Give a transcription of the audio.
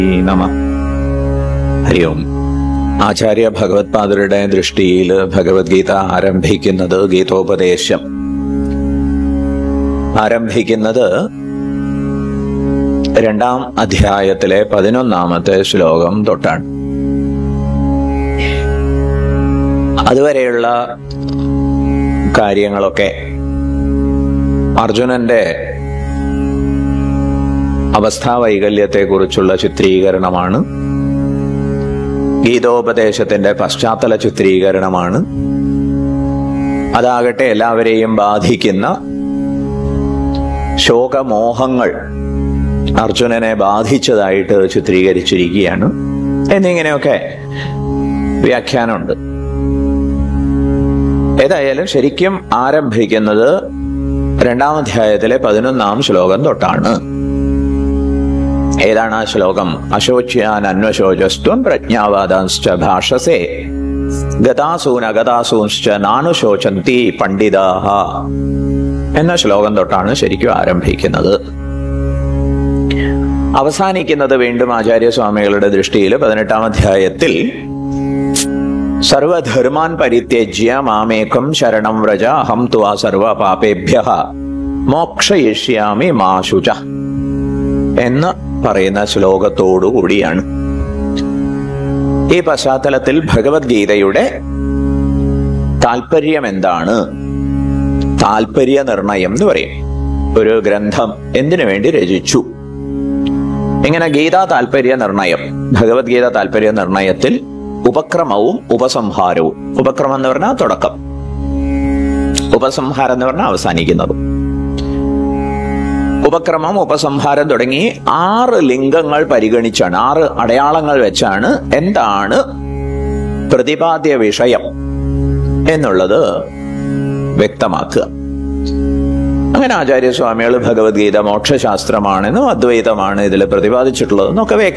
നമ ഹരി ഓം ആചാര്യ ഭഗവത്പാദരുടെ ദൃഷ്ടിയിൽ ഭഗവത്ഗീത ആരംഭിക്കുന്നത് ഗീതോപദേശം ആരംഭിക്കുന്നത് രണ്ടാം അധ്യായത്തിലെ പതിനൊന്നാമത്തെ ശ്ലോകം തൊട്ടാണ് അതുവരെയുള്ള കാര്യങ്ങളൊക്കെ അർജുനന്റെ അവസ്ഥാ വൈകല്യത്തെക്കുറിച്ചുള്ള ചിത്രീകരണമാണ് ഗീതോപദേശത്തിന്റെ പശ്ചാത്തല ചിത്രീകരണമാണ് അതാകട്ടെ എല്ലാവരെയും ബാധിക്കുന്ന ശോകമോഹങ്ങൾ അർജുനനെ ബാധിച്ചതായിട്ട് ചിത്രീകരിച്ചിരിക്കുകയാണ് എന്നിങ്ങനെയൊക്കെ വ്യാഖ്യാനമുണ്ട് ഏതായാലും ശരിക്കും ആരംഭിക്കുന്നത് രണ്ടാം അധ്യായത്തിലെ പതിനൊന്നാം ശ്ലോകം തൊട്ടാണ് ഏതാണ് ആ ശ്ലോകം അശോച്യാൻ അന്വശോചസ്ത്വം പ്രജ്ഞാവാദാംശ്ച ഭാഷസേ ഗതാസൂൻ അഗതാസൂൻശ്ച നാനുശോചന്തി പണ്ഡിതാഹ എന്ന ശ്ലോകം തൊട്ടാണ് ശരിക്കും ആരംഭിക്കുന്നത് അവസാനിക്കുന്നത് വീണ്ടും ആചാര്യസ്വാമികളുടെ ദൃഷ്ടിയിൽ പതിനെട്ടാം അധ്യായത്തിൽ സർവധർമാൻ പരിത്യജ്യ മാമേകം ശരണം വ്രജ അഹം ത്വാ സർവ പാപേഭ്യ മോക്ഷയിഷ്യാമി മാശുച എന്ന് പറയുന്ന ശ്ലോകത്തോടു കൂടിയാണ് ഈ പശ്ചാത്തലത്തിൽ ഭഗവത്ഗീതയുടെ താല്പര്യം എന്താണ് താല്പര്യ നിർണയം എന്ന് പറയും ഒരു ഗ്രന്ഥം എന്തിനു വേണ്ടി രചിച്ചു ഇങ്ങനെ ഗീതാ താല്പര്യ നിർണയം ഭഗവത്ഗീത താല്പര്യ നിർണയത്തിൽ ഉപക്രമവും ഉപസംഹാരവും ഉപക്രമം എന്ന് പറഞ്ഞാൽ തുടക്കം ഉപസംഹാരം എന്ന് പറഞ്ഞാൽ അവസാനിക്കുന്നതും ഉപക്രമം ഉപസംഹാരം തുടങ്ങി ആറ് ലിംഗങ്ങൾ പരിഗണിച്ചാണ് ആറ് അടയാളങ്ങൾ വെച്ചാണ് എന്താണ് പ്രതിപാദ്യ വിഷയം എന്നുള്ളത് വ്യക്തമാക്കുക അങ്ങനെ ആചാര്യസ്വാമികൾ ഭഗവത്ഗീത മോക്ഷശാസ്ത്രമാണെന്നും അദ്വൈതമാണ് ഇതിൽ പ്രതിപാദിച്ചിട്ടുള്ളതെന്നും ഒക്കെ